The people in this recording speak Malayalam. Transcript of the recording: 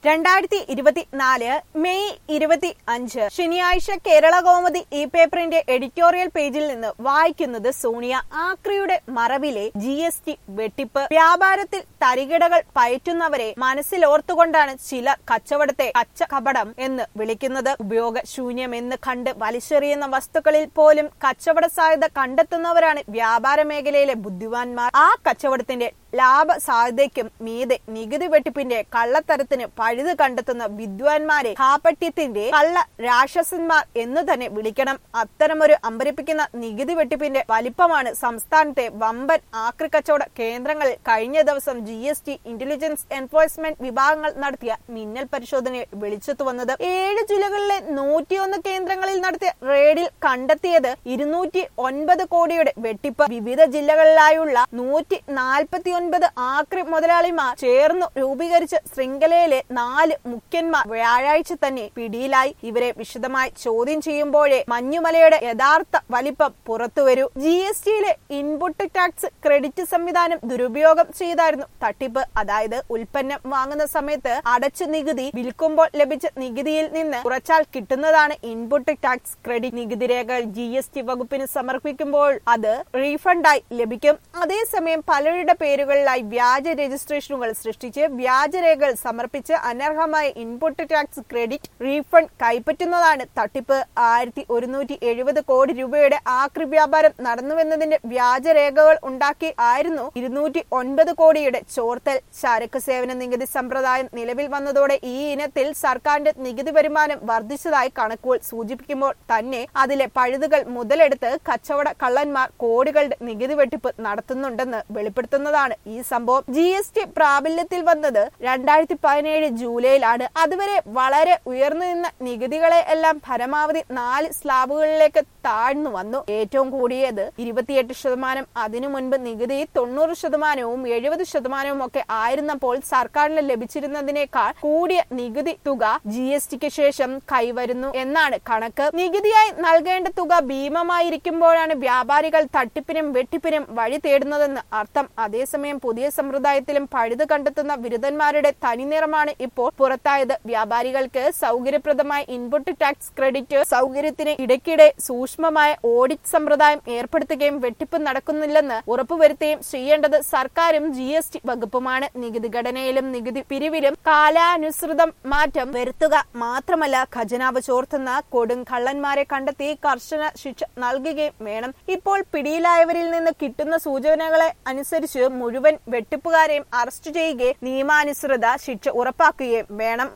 രണ്ടായിരത്തി ഇരുപത്തിനാല് മെയ് ഇരുപത്തി അഞ്ച് ശനിയാഴ്ച കേരള കൗമുദി ഈ പേപ്പറിന്റെ എഡിറ്റോറിയൽ പേജിൽ നിന്ന് വായിക്കുന്നത് സോണിയ ആക്രിയുടെ മറവിലെ ജി എസ് ടി വെട്ടിപ്പ് വ്യാപാരത്തിൽ തരികിടകൾ പയറ്റുന്നവരെ മനസ്സിലോർത്തുകൊണ്ടാണ് ചിലർ കച്ചവടത്തെ കച്ചകപടം എന്ന് വിളിക്കുന്നത് ഉപയോഗശൂന്യമെന്ന് കണ്ട് വലിച്ചെറിയുന്ന വസ്തുക്കളിൽ പോലും കച്ചവട സാധ്യത കണ്ടെത്തുന്നവരാണ് വ്യാപാര മേഖലയിലെ ബുദ്ധിമാന്മാർ ആ കച്ചവടത്തിന്റെ ലാഭ സാധ്യതയ്ക്കും മീതെ നികുതി വെട്ടിപ്പിന്റെ കള്ളത്തരത്തിന് പഴുത് കണ്ടെത്തുന്ന വിദ്വാൻമാരെ കാപ്പട്യത്തിന്റെ കള്ള രാക്ഷസന്മാർ എന്ന് തന്നെ വിളിക്കണം അത്തരമൊരു അമ്പരിപ്പിക്കുന്ന നികുതി വെട്ടിപ്പിന്റെ വലിപ്പമാണ് സംസ്ഥാനത്തെ വമ്പൻ ആക്രിക്കച്ചവട കേന്ദ്രങ്ങളിൽ കഴിഞ്ഞ ദിവസം G S T intelligence enforcement വിഭാഗങ്ങൾ നടത്തിയ മിന്നൽ പരിശോധനയിൽ വെളിച്ചത്തു വന്നത് ഏഴ് ജില്ലകളിലെ നൂറ്റിയൊന്ന് കേന്ദ്രങ്ങളിൽ നടത്തിയ റെയ്ഡിൽ കണ്ടെത്തിയത് ഇരുന്നൂറ്റി ഒൻപത് കോടിയുടെ വെട്ടിപ്പ് വിവിധ ജില്ലകളിലായുള്ള നൂറ്റി നാൽപ്പത്തി ഒൻപത് ആക്രി മുതലാളിമാർ ചേർന്നു രൂപീകരിച്ച ശൃംഖലയിലെ നാല് മുഖ്യന്മാർ വ്യാഴാഴ്ച തന്നെ പിടിയിലായി ഇവരെ വിശദമായി ചോദ്യം ചെയ്യുമ്പോഴേ മഞ്ഞുമലയുടെ യഥാർത്ഥ വലിപ്പം പുറത്തുവരൂ ജി എസ് ടിയിലെ ഇൻപുട്ട് ടാക്സ് ക്രെഡിറ്റ് സംവിധാനം ദുരുപയോഗം ചെയ്തായിരുന്നു തട്ടിപ്പ് അതായത് ഉൽപ്പന്നം വാങ്ങുന്ന സമയത്ത് അടച്ചു നികുതി വിൽക്കുമ്പോൾ ലഭിച്ച നികുതിയിൽ നിന്ന് കുറച്ചാൽ കിട്ടുന്നതാണ് ഇൻപുട്ട് ടാക്സ് ക്രെഡിറ്റ് നികുതി രേഖകൾ ജി എസ് ടി വകുപ്പിന് സമർപ്പിക്കുമ്പോൾ അത് റീഫണ്ടായി ലഭിക്കും അതേസമയം പലരുടെ പേരുകളിലായി വ്യാജ രജിസ്ട്രേഷനുകൾ സൃഷ്ടിച്ച് വ്യാജരേഖകൾ സമർപ്പിച്ച് അനർഹമായ ഇൻപുട്ട് ടാക്സ് ക്രെഡിറ്റ് റീഫണ്ട് കൈപ്പറ്റുന്നതാണ് തട്ടിപ്പ് ആയിരത്തി ഒരുന്നൂറ്റി എഴുപത് കോടി രൂപയുടെ ആക്രി വ്യാപാരം നടന്നുവെന്നതിന്റെ വ്യാജരേഖകൾ ഉണ്ടാക്കി ആയിരുന്നു ഇരുന്നൂറ്റി ഒൻപത് കോടിയുടെ ചോർത്തൽ ചരക്ക് സേവന നികുതി സമ്പ്രദായം നിലവിൽ വന്നതോടെ ഈ ഇനത്തിൽ സർക്കാരിന്റെ നികുതി വരുമാനം വർദ്ധിച്ചതായി കണക്കുകൾ സൂചിപ്പിക്കുമ്പോൾ തന്നെ അതിലെ പഴുതുകൾ മുതലെടുത്ത് കച്ചവട കള്ളന്മാർ കോടികളുടെ നികുതി വെട്ടിപ്പ് നടത്തുന്നുണ്ടെന്ന് വെളിപ്പെടുത്തുന്നതാണ് ഈ സംഭവം ജി എസ് ടി പ്രാബല്യത്തിൽ വന്നത് രണ്ടായിരത്തി പതിനേഴ് ജൂലൈയിലാണ് അതുവരെ വളരെ ഉയർന്നു നിന്ന നികുതികളെ എല്ലാം പരമാവധി നാല് സ്ലാബുകളിലേക്ക് താഴ്ന്നു വന്നു ഏറ്റവും കൂടിയത് ഇരുപത്തിയെട്ട് ശതമാനം അതിനു മുൻപ് നികുതി തൊണ്ണൂറ് ശതമാനവും എഴുപത് ശതമാനവും ഒക്കെ ആയിരുന്നപ്പോൾ സർക്കാരിന് ലഭിച്ചിരുന്നതിനേക്കാൾ കൂടിയ നികുതി തുക ജി എസ് ടിക്ക് ശേഷം കൈവരുന്നു എന്നാണ് കണക്ക് നികുതിയായി നൽകേണ്ട തുക ഭീമമായിരിക്കുമ്പോഴാണ് വ്യാപാരികൾ തട്ടിപ്പിനും വെട്ടിപ്പിനും വഴി തേടുന്നതെന്ന് അർത്ഥം അതേസമയം പുതിയ സമ്പ്രദായത്തിലും പഴുത് കണ്ടെത്തുന്ന ബിരുദന്മാരുടെ തനിനിറമാണ് ഇപ്പോൾ പുറത്തായത് വ്യാപാരികൾക്ക് സൗകര്യപ്രദമായ ഇൻപുട്ട് ടാക്സ് ക്രെഡിറ്റ് സൗകര്യത്തിന് ഇടയ്ക്കിടെ സൂക്ഷ്മമായ ഓഡിറ്റ് സമ്പ്രദായം ഏർപ്പെടുത്തുകയും വെട്ടിപ്പ് നടക്കുന്നില്ലെന്ന് ഉറപ്പുവരുത്തുകയും ചെയ്യേണ്ടത് സർക്കാരും ജി എസ് ടി വകുപ്പുമാണ് നികുതി ഘടനയിലും നികുതി പിരിവിലും കാലാനുസൃതം മാറ്റം വരുത്തുക മാത്രമല്ല ഖജനാവ് ചോർത്തുന്ന കൊടും കള്ളന്മാരെ കണ്ടെത്തി കർശന ശിക്ഷ നൽകുകയും വേണം ഇപ്പോൾ പിടിയിലായവരിൽ നിന്ന് കിട്ടുന്ന സൂചനകളെ അനുസരിച്ച് മുഴുവൻ വെട്ടിപ്പുകാരെയും അറസ്റ്റ് ചെയ്യുകയും നിയമാനുസൃത ശിക്ഷ ഉറപ്പാക്കുകയും വേണം